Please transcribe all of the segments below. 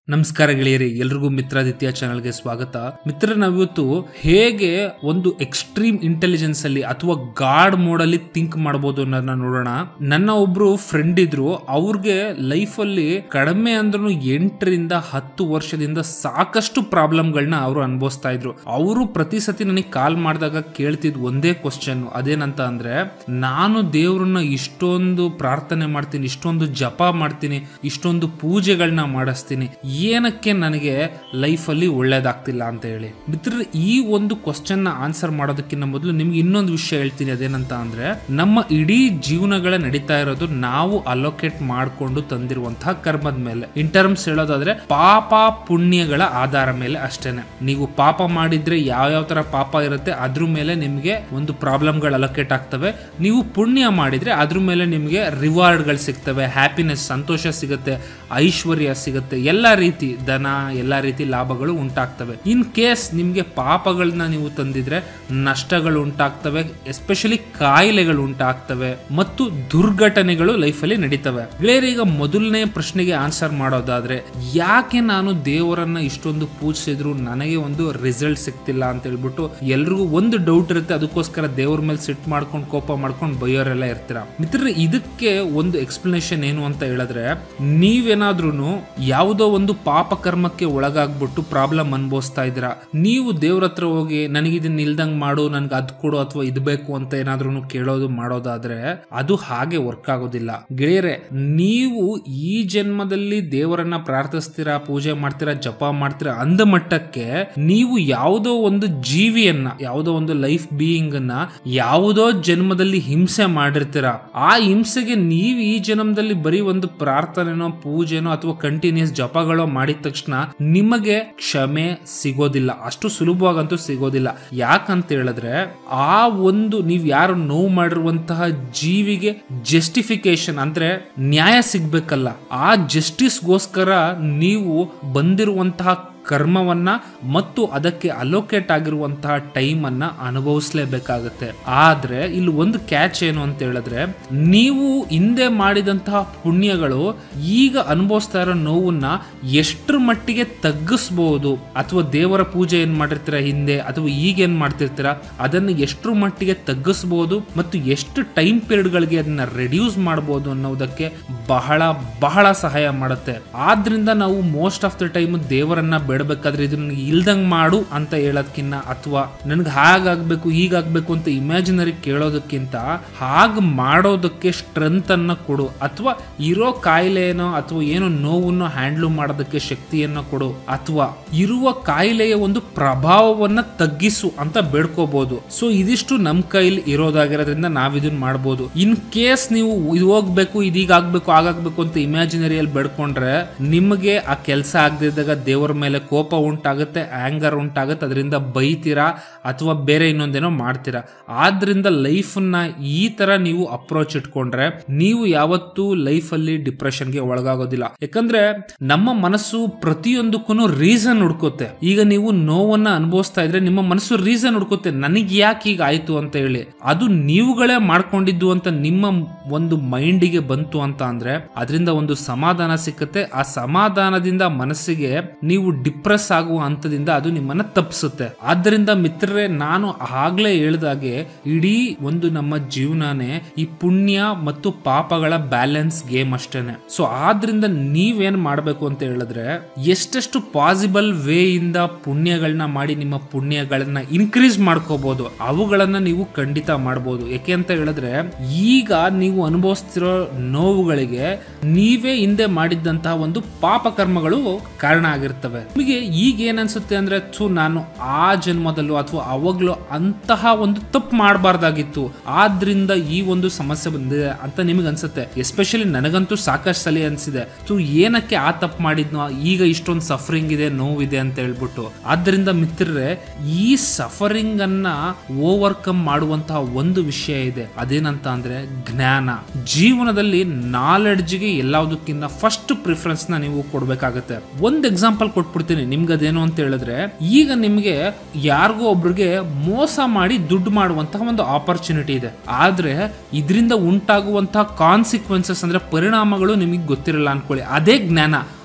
ನಮಸ್ಕಾರ ಗೆಳೆಯರಿ ಎಲ್ರಿಗೂ ಮಿತ್ರಾದಿತ್ಯ ಚಾನಲ್ಗೆ ಸ್ವಾಗತ ಮಿತ್ರ ನಾವಿವತ್ತು ಹೇಗೆ ಒಂದು ಎಕ್ಸ್ಟ್ರೀಮ್ ಇಂಟೆಲಿಜೆನ್ಸ್ ಅಲ್ಲಿ ಅಥವಾ ಗಾಡ್ ಮೋಡ್ ಅಲ್ಲಿ ಥಿಂಕ್ ಮಾಡಬಹುದು ಅನ್ನೋದನ್ನ ನೋಡೋಣ ನನ್ನ ಒಬ್ರು ಫ್ರೆಂಡ್ ಇದ್ರು ಅವ್ರಿಗೆ ಲೈಫ್ ಅಲ್ಲಿ ಕಡಿಮೆ ಅಂದ್ರೂ ಎಂಟರಿಂದ ಹತ್ತು ವರ್ಷದಿಂದ ಸಾಕಷ್ಟು ಪ್ರಾಬ್ಲಮ್ಗಳನ್ನ ಅವರು ಅನುಭವಿಸ್ತಾ ಇದ್ರು ಅವರು ಪ್ರತಿ ಸತಿ ನನಗೆ ಕಾಲ್ ಮಾಡಿದಾಗ ಕೇಳ್ತಿದ್ ಒಂದೇ ಕ್ವಶನ್ ಅದೇನಂತ ಅಂದ್ರೆ ನಾನು ದೇವ್ರನ್ನ ಇಷ್ಟೊಂದು ಪ್ರಾರ್ಥನೆ ಮಾಡ್ತೀನಿ ಇಷ್ಟೊಂದು ಜಪ ಮಾಡ್ತೀನಿ ಇಷ್ಟೊಂದು ಪೂಜೆಗಳನ್ನ ಮಾಡಿಸ್ತೀನಿ ಏನಕ್ಕೆ ನನಗೆ ಲೈಫಲ್ಲಿ ಒಳ್ಳೇದಾಗ್ತಿಲ್ಲ ಅಂತ ಹೇಳಿ ಮಿತ್ರರೆ ಈ ಒಂದು ಕ್ವಶನ್ ನ ಆನ್ಸರ್ ಮಾಡೋದಕ್ಕಿಂತ ಮೊದಲು ನಿಮ್ಗೆ ಇನ್ನೊಂದು ವಿಷಯ ಹೇಳ್ತೀನಿ ಅದೇನಂತ ಅಂದ್ರೆ ನಮ್ಮ ಇಡೀ ಜೀವನಗಳ ನಡೀತಾ ಇರೋದು ನಾವು ಅಲೋಕೇಟ್ ಮಾಡಿಕೊಂಡು ತಂದಿರುವಂತಹ ಕರ್ಮದ ಮೇಲೆ ಇನ್ ಟರ್ಮ್ಸ್ ಹೇಳೋದಾದ್ರೆ ಪಾಪ ಪುಣ್ಯಗಳ ಆಧಾರ ಮೇಲೆ ಅಷ್ಟೇನೆ ನೀವು ಪಾಪ ಮಾಡಿದ್ರೆ ಯಾವ ಯಾವ ತರ ಪಾಪ ಇರುತ್ತೆ ಅದ್ರ ಮೇಲೆ ನಿಮಗೆ ಒಂದು ಪ್ರಾಬ್ಲಮ್ಗಳು ಅಲೋಕೇಟ್ ಆಗ್ತವೆ ನೀವು ಪುಣ್ಯ ಮಾಡಿದ್ರೆ ಅದ್ರ ಮೇಲೆ ನಿಮಗೆ ರಿವಾರ್ಡ್ಗಳು ಸಿಗ್ತವೆ ಹ್ಯಾಪಿನೆಸ್ ಸಂತೋಷ ಸಿಗುತ್ತೆ ಐಶ್ವರ್ಯ ಸಿಗುತ್ತೆ ಎಲ್ಲ ರೀತಿ ಧನ ಎಲ್ಲ ರೀತಿ ಲಾಭಗಳು ಉಂಟಾಗ್ತವೆ ಇನ್ ಕೇಸ್ ನಿಮಗೆ ಪಾಪಗಳನ್ನ ನೀವು ತಂದಿದ್ರೆ ನಷ್ಟಗಳು ಉಂಟಾಗ್ತವೆ ಎಸ್ಪೆಷಲಿ ಕಾಯಿಲೆಗಳು ಉಂಟಾಗ್ತವೆ ಮತ್ತು ದುರ್ಘಟನೆಗಳು ಲೈಫಲ್ಲಿ ನಡೀತವೆ ಗೆಳೆಯರೆ ಈಗ ಮೊದಲನೇ ಪ್ರಶ್ನೆಗೆ ಆನ್ಸರ್ ಮಾಡೋದಾದ್ರೆ ಯಾಕೆ ನಾನು ದೇವರನ್ನ ಇಷ್ಟೊಂದು ಪೂಜಿಸಿದ್ರು ನನಗೆ ಒಂದು ರಿಸಲ್ಟ್ ಸಿಗ್ತಿಲ್ಲ ಅಂತ ಹೇಳ್ಬಿಟ್ಟು ಎಲ್ರಿಗೂ ಒಂದು ಡೌಟ್ ಇರುತ್ತೆ ಅದಕ್ಕೋಸ್ಕರ ದೇವ್ರ ಮೇಲೆ ಸಿಟ್ ಮಾಡ್ಕೊಂಡು ಕೋಪ ಮಾಡ್ಕೊಂಡು ಬೈಯೋರೆಲ್ಲ ಇರ್ತೀರಾ ಮಿತ್ರರೆ ಇದಕ್ಕೆ ಒಂದು ಎಕ್ಸ್ಪ್ಲನೇಷನ್ ಏನು ಅಂತ ಹೇಳಿದ್ರೆ ನೀವೇನಾದ್ರೂ ಯಾವುದೋ ಒಂದು ಪಾಪ ಕರ್ಮಕ್ಕೆ ಒಳಗಾಗ್ಬಿಟ್ಟು ಪ್ರಾಬ್ಲಮ್ ಅನ್ಭವಿಸ್ತಾ ಇದ್ದೀರಾ ನೀವು ದೇವ್ರ ಹತ್ರ ಹೋಗಿ ನನಗಿದನ್ನ ಇಲ್ದಂಗ್ ಮಾಡು ನನ್ಗೆ ಅದ್ ಕೊಡು ಅಥವಾ ಇದ್ ಬೇಕು ಅಂತ ಏನಾದ್ರೂ ಕೇಳೋದು ಮಾಡೋದಾದ್ರೆ ಅದು ಹಾಗೆ ವರ್ಕ್ ಆಗೋದಿಲ್ಲ ಗೆಳೆಯರೆ ನೀವು ಈ ಜನ್ಮದಲ್ಲಿ ದೇವರನ್ನ ಪ್ರಾರ್ಥಿಸ್ತೀರಾ ಪೂಜೆ ಮಾಡ್ತೀರಾ ಜಪ ಮಾಡ್ತೀರಾ ಅಂದ ಮಟ್ಟಕ್ಕೆ ನೀವು ಯಾವುದೋ ಒಂದು ಜೀವಿಯನ್ನ ಯಾವುದೋ ಒಂದು ಲೈಫ್ ಬೀಯಿಂಗ್ ಅನ್ನ ಯಾವುದೋ ಜನ್ಮದಲ್ಲಿ ಹಿಂಸೆ ಮಾಡಿರ್ತೀರಾ ಆ ಹಿಂಸೆಗೆ ನೀವು ಈ ಜನ್ಮದಲ್ಲಿ ಬರೀ ಒಂದು ಪ್ರಾರ್ಥನೆನೋ ಪೂಜೆನೋ ಅಥವಾ ಕಂಟಿನ್ಯೂಸ್ ಜಪಗಳೋ ಮಾಡಿದ ತಕ್ಷಣ ನಿಮಗೆ ಕ್ಷಮೆ ಸಿಗೋದಿಲ್ಲ ಅಷ್ಟು ಸುಲಭವಾಗಂತೂ ಸಿಗೋದಿಲ್ಲ ಯಾಕಂತ ಹೇಳಿದ್ರೆ ಆ ಒಂದು ನೀವು ಯಾರು ನೋವು ಮಾಡಿರುವಂತಹ ಜೀವಿಗೆ ಜಸ್ಟಿಫಿಕೇಶನ್ ಅಂದ್ರೆ ನ್ಯಾಯ ಸಿಗ್ಬೇಕಲ್ಲ ಆ ಜಸ್ಟಿಸ್ಗೋಸ್ಕರ ನೀವು ಬಂದಿರುವಂತಹ ಕರ್ಮವನ್ನ ಮತ್ತು ಅದಕ್ಕೆ ಅಲೋಕೇಟ್ ಆಗಿರುವಂತಹ ಟೈಮ್ ಅನ್ನ ಅನುಭವಿಸ್ಲೇಬೇಕಾಗತ್ತೆ ಆದ್ರೆ ಇಲ್ಲಿ ಒಂದು ಕ್ಯಾಚ್ ಏನು ಅಂತ ಹೇಳಿದ್ರೆ ನೀವು ಹಿಂದೆ ಮಾಡಿದಂತಹ ಪುಣ್ಯಗಳು ಈಗ ಅನುಭವಿಸ್ತಾ ಇರೋ ನೋವನ್ನ ಎಷ್ಟರ ಮಟ್ಟಿಗೆ ತಗ್ಗಿಸ್ಬಹುದು ಅಥವಾ ದೇವರ ಪೂಜೆ ಏನ್ ಮಾಡಿರ್ತೀರ ಹಿಂದೆ ಅಥವಾ ಈಗ ಏನ್ ಮಾಡ್ತಿರ್ತೀರ ಅದನ್ನ ಎಷ್ಟರ ಮಟ್ಟಿಗೆ ತಗ್ಗಿಸಬಹುದು ಮತ್ತು ಎಷ್ಟು ಟೈಮ್ ಪೀರಿಯಡ್ಗಳಿಗೆ ಅದನ್ನ ರೆಡ್ಯೂಸ್ ಮಾಡಬಹುದು ಅನ್ನೋದಕ್ಕೆ ಬಹಳ ಬಹಳ ಸಹಾಯ ಮಾಡುತ್ತೆ ಆದ್ರಿಂದ ನಾವು ಮೋಸ್ಟ್ ಆಫ್ ದ ಟೈಮ್ ದೇವರನ್ನ ಬೇಡಬೇಕಾದ್ರೆ ಇದನ್ನ ಇಲ್ದಂಗ್ ಮಾಡು ಅಂತ ಹೇಳೋದಕ್ಕಿಂತ ಅಥವಾ ನನ್ಗೆ ಹಾಗಾಗ್ಬೇಕು ಹೀಗಾಗ್ಬೇಕು ಅಂತ ಇಮ್ಯಾಜಿನರಿ ಕೇಳೋದಕ್ಕಿಂತ ಹಾಗ್ ಮಾಡೋದಕ್ಕೆ ಸ್ಟ್ರೆಂತ್ ಅನ್ನ ಕೊಡು ಅಥವಾ ಇರೋ ಕಾಯಿಲೆನೋ ಅಥವಾ ಏನೋ ನೋವನ್ನು ಹ್ಯಾಂಡ್ಲ್ ಮಾಡೋದಕ್ಕೆ ಶಕ್ತಿಯನ್ನ ಕೊಡು ಅಥವಾ ಇರುವ ಕಾಯಿಲೆಯ ಒಂದು ಪ್ರಭಾವವನ್ನ ತಗ್ಗಿಸು ಅಂತ ಬೇಡ್ಕೋಬಹುದು ಸೊ ಇದಿಷ್ಟು ನಮ್ ಕೈಲಿ ಇರೋದಾಗಿರೋದ್ರಿಂದ ನಾವ್ ಇದನ್ನ ಮಾಡ್ಬೋದು ಇನ್ ಕೇಸ್ ನೀವು ಇದು ಹೋಗ್ಬೇಕು ಇದೀಗ ಆಗ್ಬೇಕು ಆಗಾಗ್ಬೇಕು ಅಂತ ಇಮ್ಯಾಜಿನರಿಯಲ್ಲಿ ಬೇಡ್ಕೊಂಡ್ರೆ ನಿಮಗೆ ಆ ಕೆಲಸ ಆಗದಿದ್ದಾಗ ದೇವರ ಮೇಲೆ ಕೋಪ ಉಂಟಾಗುತ್ತೆ ಆಂಗರ್ ಉಂಟಾಗುತ್ತೆ ಅದರಿಂದ ಬೈತೀರಾ ಅಥವಾ ಬೇರೆ ಇನ್ನೊಂದೇನೋ ಮಾಡ್ತೀರಾ ಆದ್ರಿಂದ ಲೈಫನ್ನ ಈ ತರ ನೀವು ಅಪ್ರೋಚ್ ಇಟ್ಕೊಂಡ್ರೆ ನೀವು ಯಾವತ್ತೂ ಲೈಫಲ್ಲಿ ಡಿಪ್ರೆಷನ್ಗೆ ಒಳಗಾಗೋದಿಲ್ಲ ಯಾಕಂದ್ರೆ ನಮ್ಮ ಮನಸ್ಸು ಪ್ರತಿಯೊಂದಕ್ಕೂ ರೀಸನ್ ಹುಡ್ಕೋತೆ ಈಗ ನೀವು ನೋವನ್ನ ಅನುಭವಿಸ್ತಾ ಇದ್ರೆ ನಿಮ್ಮ ಮನಸ್ಸು ರೀಸನ್ ಹುಡ್ಕೋತೆ ನನಗೆ ಯಾಕೆ ಈಗ ಆಯ್ತು ಅಂತ ಹೇಳಿ ಅದು ನೀವುಗಳೇ ಮಾಡ್ಕೊಂಡಿದ್ದು ಅಂತ ನಿಮ್ಮ ಒಂದು ಮೈಂಡಿಗೆ ಬಂತು ಅಂತ ಅಂದ್ರೆ ಅದರಿಂದ ಒಂದು ಸಮಾಧಾನ ಸಿಕ್ಕತ್ತೆ ಆ ಸಮಾಧಾನದಿಂದ ಮನಸ್ಸಿಗೆ ನೀವು ಡಿಪ್ರೆಸ್ ಆಗುವ ಹಂತದಿಂದ ಅದು ನಿಮ್ಮನ್ನ ತಪ್ಪಿಸುತ್ತೆ ಆದ್ದರಿಂದ ಮಿತ್ರರೇ ನಾನು ಆಗ್ಲೇ ಹೇಳ್ದಾಗೆ ಇಡೀ ಒಂದು ನಮ್ಮ ಜೀವನನೇ ಈ ಪುಣ್ಯ ಮತ್ತು ಪಾಪಗಳ ಬ್ಯಾಲೆನ್ಸ್ ಗೇಮ್ ಅಷ್ಟೇನೆ ಸೊ ಆದ್ರಿಂದ ನೀವೇನ್ ಮಾಡ್ಬೇಕು ಅಂತ ಹೇಳಿದ್ರೆ ಎಷ್ಟೆಷ್ಟು ಪಾಸಿಬಲ್ ವೇ ಇಂದ ಪುಣ್ಯಗಳನ್ನ ಮಾಡಿ ನಿಮ್ಮ ಪುಣ್ಯಗಳನ್ನ ಇನ್ಕ್ರೀಸ್ ಮಾಡ್ಕೋಬಹುದು ಅವುಗಳನ್ನ ನೀವು ಖಂಡಿತ ಮಾಡಬಹುದು ಯಾಕೆ ಅಂತ ಹೇಳಿದ್ರೆ ಈಗ ನೀವು ಅನುಭವಿಸ್ತಿರೋ ನೋವುಗಳಿಗೆ ನೀವೇ ಹಿಂದೆ ಮಾಡಿದ್ದಂತಹ ಒಂದು ಪಾಪ ಕರ್ಮಗಳು ಕಾರಣ ಆಗಿರ್ತವೆ ನಿಮಗೆ ಈಗ ಏನ್ ಅನ್ಸುತ್ತೆ ಅಂದ್ರೆ ಥು ನಾನು ಆ ಜನ್ಮದಲ್ಲೂ ಅಥವಾ ಅವಾಗ್ಲೂ ಅಂತಹ ಒಂದು ತಪ್ಪು ಮಾಡಬಾರ್ದಾಗಿತ್ತು ಆದ್ರಿಂದ ಈ ಒಂದು ಸಮಸ್ಯೆ ಬಂದಿದೆ ಅಂತ ನಿಮಗೆ ಅನ್ಸುತ್ತೆ ಎಸ್ಪೆಷಲಿ ನನಗಂತೂ ಸಾಕಷ್ಟು ಸಲ ಅನ್ಸಿದೆ ಥು ಏನಕ್ಕೆ ಆ ತಪ್ಪು ಮಾಡಿದ್ನೋ ಈಗ ಇಷ್ಟೊಂದು ಸಫರಿಂಗ್ ಇದೆ ನೋವಿದೆ ಅಂತ ಹೇಳ್ಬಿಟ್ಟು ಆದ್ರಿಂದ ಮಿತ್ರರೇ ಈ ಸಫರಿಂಗ್ ಅನ್ನ ಓವರ್ಕಮ್ ಮಾಡುವಂತಹ ಒಂದು ವಿಷಯ ಇದೆ ಅದೇನಂತ ಅಂದ್ರೆ ಜ್ಞಾನ ಜೀವನದಲ್ಲಿ ನಾಲೆಡ್ಜ್ಗೆ ಎಲ್ಲದಕ್ಕಿಂತ ಫಸ್ಟ್ ಪ್ರಿಫರೆನ್ಸ್ ನ ನೀವು ಕೊಡ್ಬೇಕಾಗತ್ತೆ ಒಂದ್ ಎಕ್ಸಾಂಪಲ್ ಕೊಟ್ಬಿಡ್ತೀನಿ ನಿಮ್ಗೆ ಅದೇನು ಅಂತ ಹೇಳಿದ್ರೆ ಈಗ ನಿಮ್ಗೆ ಯಾರಿಗೋ ಒಬ್ರಿಗೆ ಮೋಸ ಮಾಡಿ ದುಡ್ಡು ಮಾಡುವಂತಹ ಒಂದು ಆಪರ್ಚುನಿಟಿ ಇದೆ ಆದ್ರೆ ಇದರಿಂದ ಉಂಟಾಗುವಂತಹ ಕಾನ್ಸಿಕ್ವೆನ್ಸಸ್ ಅಂದ್ರೆ ಪರಿಣಾಮಗಳು ನಿಮಗೆ ಗೊತ್ತಿರಲ್ಲ ಅನ್ಕೊಳ್ಳಿ ಅದೇ ಜ್ಞಾನ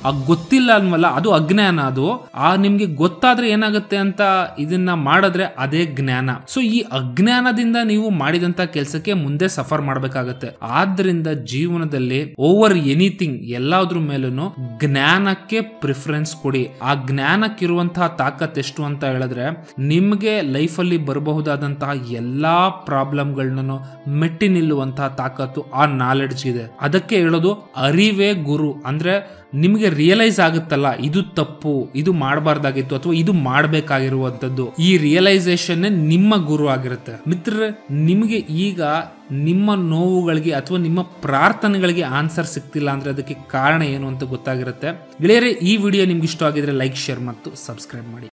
ಆ ಗೊತ್ತಿಲ್ಲ ಅನ್ವಲ್ಲ ಅದು ಅಜ್ಞಾನ ಅದು ಆ ನಿಮ್ಗೆ ಗೊತ್ತಾದ್ರೆ ಏನಾಗುತ್ತೆ ಅಂತ ಇದನ್ನ ಮಾಡಿದ್ರೆ ಅದೇ ಜ್ಞಾನ ಸೊ ಈ ಅಜ್ಞಾನದಿಂದ ನೀವು ಮಾಡಿದಂತ ಕೆಲಸಕ್ಕೆ ಮುಂದೆ ಸಫರ್ ಮಾಡ್ಬೇಕಾಗತ್ತೆ ಆದ್ರಿಂದ ಜೀವನದಲ್ಲಿ ಓವರ್ ಎನಿಥಿಂಗ್ ಎಲ್ಲಾದ್ರ ಮೇಲೂ ಜ್ಞಾನಕ್ಕೆ ಪ್ರಿಫರೆನ್ಸ್ ಕೊಡಿ ಆ ಜ್ಞಾನಕ್ಕಿರುವಂತಹ ತಾಕತ್ ಎಷ್ಟು ಅಂತ ಹೇಳಿದ್ರೆ ನಿಮ್ಗೆ ಲೈಫಲ್ಲಿ ಬರಬಹುದಾದಂತಹ ಎಲ್ಲಾ ಪ್ರಾಬ್ಲಮ್ಗಳನ್ನ ಮೆಟ್ಟಿ ನಿಲ್ಲುವಂತಹ ತಾಕತ್ತು ಆ ನಾಲೆಡ್ಜ್ ಇದೆ ಅದಕ್ಕೆ ಹೇಳೋದು ಅರಿವೇ ಗುರು ಅಂದ್ರೆ ನಿಮಗೆ ರಿಯಲೈಸ್ ಆಗುತ್ತಲ್ಲ ಇದು ತಪ್ಪು ಇದು ಮಾಡಬಾರ್ದಾಗಿತ್ತು ಅಥವಾ ಇದು ಮಾಡಬೇಕಾಗಿರುವಂತದ್ದು ಈ ರಿಯಲೈಸೇಷನ್ ನಿಮ್ಮ ಗುರು ಆಗಿರುತ್ತೆ ಮಿತ್ರರೆ ನಿಮಗೆ ಈಗ ನಿಮ್ಮ ನೋವುಗಳಿಗೆ ಅಥವಾ ನಿಮ್ಮ ಪ್ರಾರ್ಥನೆಗಳಿಗೆ ಆನ್ಸರ್ ಸಿಗ್ತಿಲ್ಲ ಅಂದ್ರೆ ಅದಕ್ಕೆ ಕಾರಣ ಏನು ಅಂತ ಗೊತ್ತಾಗಿರುತ್ತೆ ಗೆಳೆಯರೆ ಈ ವಿಡಿಯೋ ನಿಮ್ಗೆ ಇಷ್ಟ ಆಗಿದ್ರೆ ಲೈಕ್ ಶೇರ್ ಮತ್ತು ಸಬ್ಸ್ಕ್ರೈಬ್ ಮಾಡಿ